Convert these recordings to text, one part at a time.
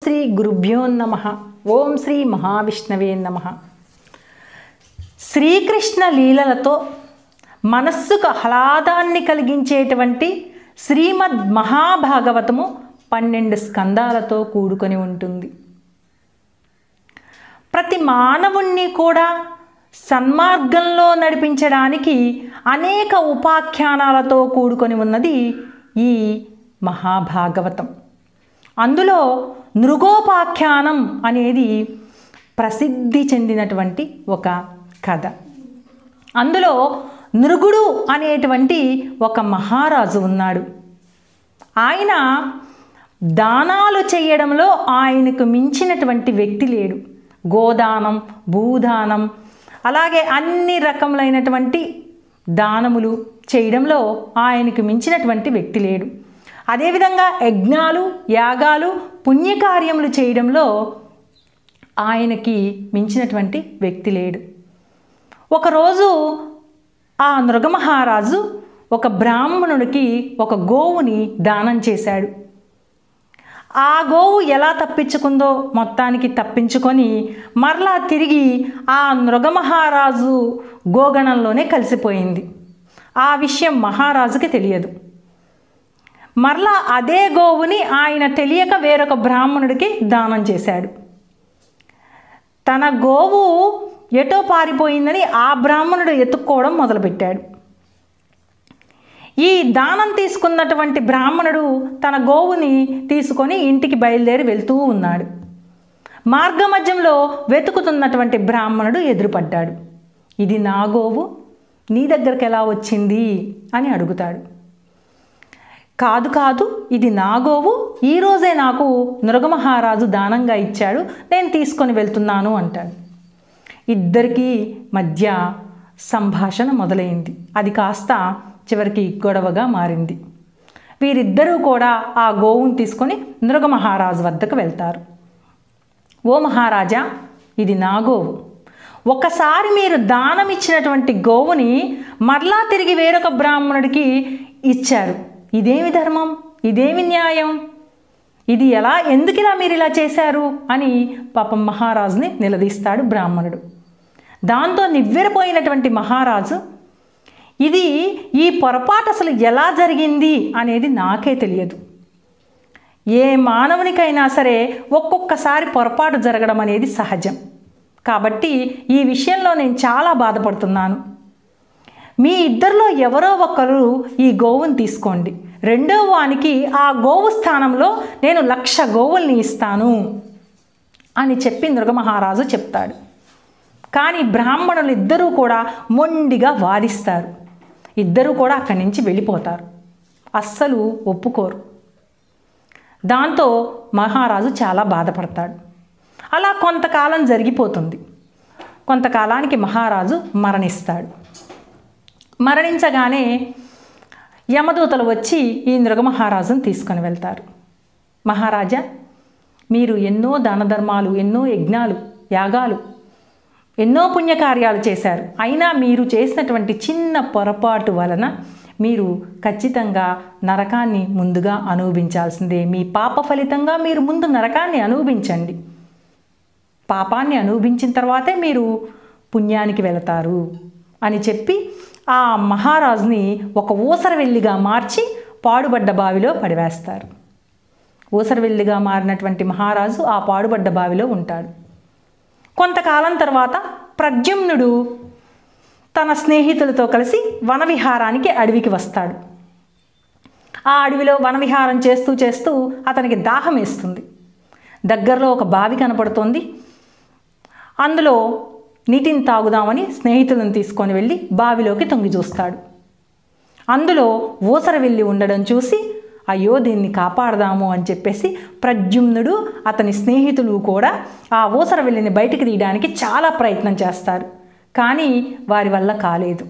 శ్రీ గురుభ్యో నమ ఓం శ్రీ మహావిష్ణవే నమ శ్రీకృష్ణ లీలలతో మనస్సుకు ఆహ్లాదాన్ని కలిగించేటువంటి శ్రీమద్ మహాభాగవతము పన్నెండు స్కందాలతో కూడుకొని ఉంటుంది ప్రతి మానవుణ్ణి కూడా సన్మార్గంలో నడిపించడానికి అనేక ఉపాఖ్యానాలతో కూడుకొని ఉన్నది ఈ మహాభాగవతం అందులో నృగోపాఖ్యానం అనేది ప్రసిద్ధి చెందినటువంటి ఒక కథ అందులో నృగుడు అనేటువంటి ఒక మహారాజు ఉన్నాడు ఆయన దానాలు చేయడంలో ఆయనకు మించినటువంటి వ్యక్తి లేడు గోదానం భూదానం అలాగే అన్ని రకములైనటువంటి దానములు చేయడంలో ఆయనకు మించినటువంటి వ్యక్తి లేడు అదేవిధంగా యజ్ఞాలు యాగాలు పుణ్యకార్యములు చేయడంలో ఆయనకి మించినటువంటి వ్యక్తి లేడు ఒకరోజు ఆ నృగమహారాజు ఒక బ్రాహ్మణుడికి ఒక గోవుని దానం చేశాడు ఆ గోవు ఎలా తప్పించుకుందో మొత్తానికి తప్పించుకొని మరలా తిరిగి ఆ నృగమహారాజు గోగణంలోనే కలిసిపోయింది ఆ విషయం మహారాజుకి తెలియదు మరలా అదే గోవుని ఆయన తెలియక వేరొక బ్రాహ్మణుడికి దానం చేశాడు తన గోవు ఎటో పారిపోయిందని ఆ బ్రాహ్మణుడు ఎత్తుక్కోవడం మొదలుపెట్టాడు ఈ దానం తీసుకున్నటువంటి బ్రాహ్మణుడు తన గోవుని తీసుకొని ఇంటికి బయలుదేరి వెళ్తూ ఉన్నాడు మార్గమధ్యంలో వెతుకుతున్నటువంటి బ్రాహ్మణుడు ఎదురుపడ్డాడు ఇది నా గోవు నీ దగ్గరికి ఎలా వచ్చింది అని అడుగుతాడు కాదు కాదు ఇది నా గోవు ఈరోజే నాకు నృగమహారాజు దానంగా ఇచ్చాడు నేను తీసుకొని వెళ్తున్నాను అంటాడు ఇద్దరికీ మధ్య సంభాషణ మొదలైంది అది కాస్త చివరికి గొడవగా మారింది వీరిద్దరూ కూడా ఆ గోవును తీసుకొని నృగమహారాజు వద్దకు వెళ్తారు ఓ మహారాజా ఇది నా గోవు ఒకసారి మీరు దానం ఇచ్చినటువంటి గోవుని మరలా తిరిగి వేరొక బ్రాహ్మణుడికి ఇచ్చారు ఇదేమి ధర్మం ఇదేమి న్యాయం ఇది ఎలా ఎందుకు ఇలా మీరు ఇలా చేశారు అని పాపం మహారాజుని నిలదీస్తాడు బ్రాహ్మణుడు దాంతో నివ్వెరపోయినటువంటి మహారాజు ఇది ఈ పొరపాటు అసలు ఎలా జరిగింది అనేది నాకే తెలియదు ఏ మానవునికైనా సరే ఒక్కొక్కసారి పొరపాటు జరగడం అనేది సహజం కాబట్టి ఈ విషయంలో నేను చాలా బాధపడుతున్నాను మీ ఇద్దరిలో ఎవరో ఒకరు ఈ గోవుని తీసుకోండి రెండో వానికి ఆ గోవు స్థానంలో నేను లక్ష గోవుల్ని ఇస్తాను అని చెప్పి నృగమహారాజు చెప్తాడు కానీ బ్రాహ్మణులు ఇద్దరూ కూడా మొండిగా వాదిస్తారు ఇద్దరూ కూడా అక్కడి నుంచి వెళ్ళిపోతారు అస్సలు ఒప్పుకోరు దాంతో మహారాజు చాలా బాధపడతాడు అలా కొంతకాలం జరిగిపోతుంది కొంతకాలానికి మహారాజు మరణిస్తాడు మరణించగానే యమదూతలు వచ్చి ఈ నృగమహారాజును తీసుకొని వెళ్తారు మహారాజా మీరు ఎన్నో దాన ధర్మాలు ఎన్నో యజ్ఞాలు యాగాలు ఎన్నో పుణ్యకార్యాలు చేశారు అయినా మీరు చేసినటువంటి చిన్న పొరపాటు వలన మీరు ఖచ్చితంగా నరకాన్ని ముందుగా అనుభవించాల్సిందే మీ పాప ఫలితంగా మీరు ముందు నరకాన్ని అనుభవించండి పాపాన్ని అనుభవించిన తర్వాతే మీరు పుణ్యానికి వెళతారు అని చెప్పి ఆ మహారాజుని ఒక ఊసరవెల్లిగా మార్చి పాడుబడ్డ బావిలో పడివేస్తారు ఊసరవెల్లిగా మారినటువంటి మహారాజు ఆ పాడుబడ్డ బావిలో ఉంటాడు కొంతకాలం తర్వాత ప్రద్యుమ్నుడు తన స్నేహితులతో కలిసి వనవిహారానికి అడవికి వస్తాడు ఆ అడవిలో వనవిహారం చేస్తూ చేస్తూ అతనికి దాహం వేస్తుంది దగ్గరలో ఒక బావి కనపడుతోంది అందులో నీటిని తాగుదామని స్నేహితులను తీసుకొని వెళ్ళి బావిలోకి తొంగి చూస్తాడు అందులో ఊసర వెళ్ళి ఉండడం చూసి అయ్యో దీన్ని కాపాడదాము అని చెప్పేసి ప్రద్యుమ్నుడు అతని స్నేహితులు కూడా ఆ ఊసర వెళ్ళిని బయటికి తీయడానికి చాలా ప్రయత్నం చేస్తారు కానీ వారి వల్ల కాలేదు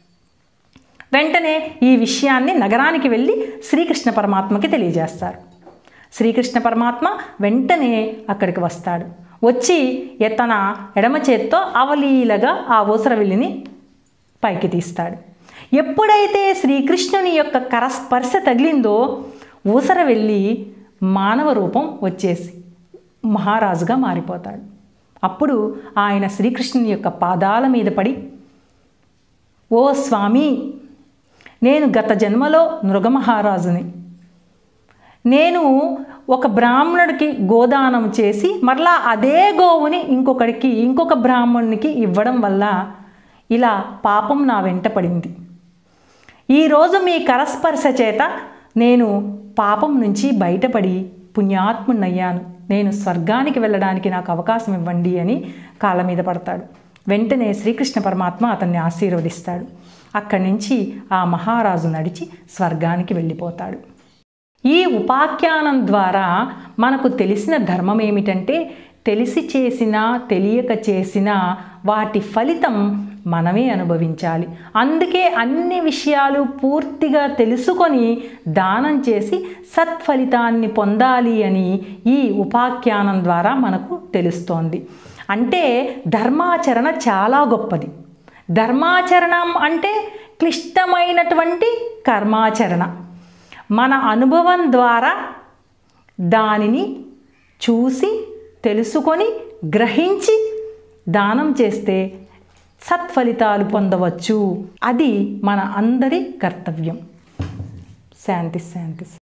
వెంటనే ఈ విషయాన్ని నగరానికి వెళ్ళి శ్రీకృష్ణ పరమాత్మకి తెలియజేస్తారు శ్రీకృష్ణ పరమాత్మ వెంటనే అక్కడికి వస్తాడు వచ్చి తన ఎడమ చేత్తో అవలీలగా ఆ ఊసరవిల్లిని పైకి తీస్తాడు ఎప్పుడైతే శ్రీకృష్ణుని యొక్క కరస్పర్శ తగిలిందో ఊసర వెళ్ళి మానవ రూపం వచ్చేసి మహారాజుగా మారిపోతాడు అప్పుడు ఆయన శ్రీకృష్ణుని యొక్క పాదాల మీద పడి ఓ స్వామి నేను గత జన్మలో మృగమహారాజుని నేను ఒక బ్రాహ్మణుడికి గోదానం చేసి మరలా అదే గోవుని ఇంకొకడికి ఇంకొక బ్రాహ్మణునికి ఇవ్వడం వల్ల ఇలా పాపం నా వెంట పడింది ఈరోజు మీ కరస్పర్శ చేత నేను పాపం నుంచి బయటపడి పుణ్యాత్మునయ్యాను నేను స్వర్గానికి వెళ్ళడానికి నాకు అవకాశం ఇవ్వండి అని కాళ్ళ మీద పడతాడు వెంటనే శ్రీకృష్ణ పరమాత్మ అతన్ని ఆశీర్వదిస్తాడు అక్కడి నుంచి ఆ మహారాజు నడిచి స్వర్గానికి వెళ్ళిపోతాడు ఈ ఉపాఖ్యానం ద్వారా మనకు తెలిసిన ధర్మం ఏమిటంటే తెలిసి చేసినా తెలియక చేసినా వాటి ఫలితం మనమే అనుభవించాలి అందుకే అన్ని విషయాలు పూర్తిగా తెలుసుకొని దానం చేసి సత్ఫలితాన్ని పొందాలి అని ఈ ఉపాఖ్యానం ద్వారా మనకు తెలుస్తోంది అంటే ధర్మాచరణ చాలా గొప్పది ధర్మాచరణం అంటే క్లిష్టమైనటువంటి కర్మాచరణ మన అనుభవం ద్వారా దానిని చూసి తెలుసుకొని గ్రహించి దానం చేస్తే సత్ఫలితాలు పొందవచ్చు అది మన అందరి కర్తవ్యం శాంతి శాంతి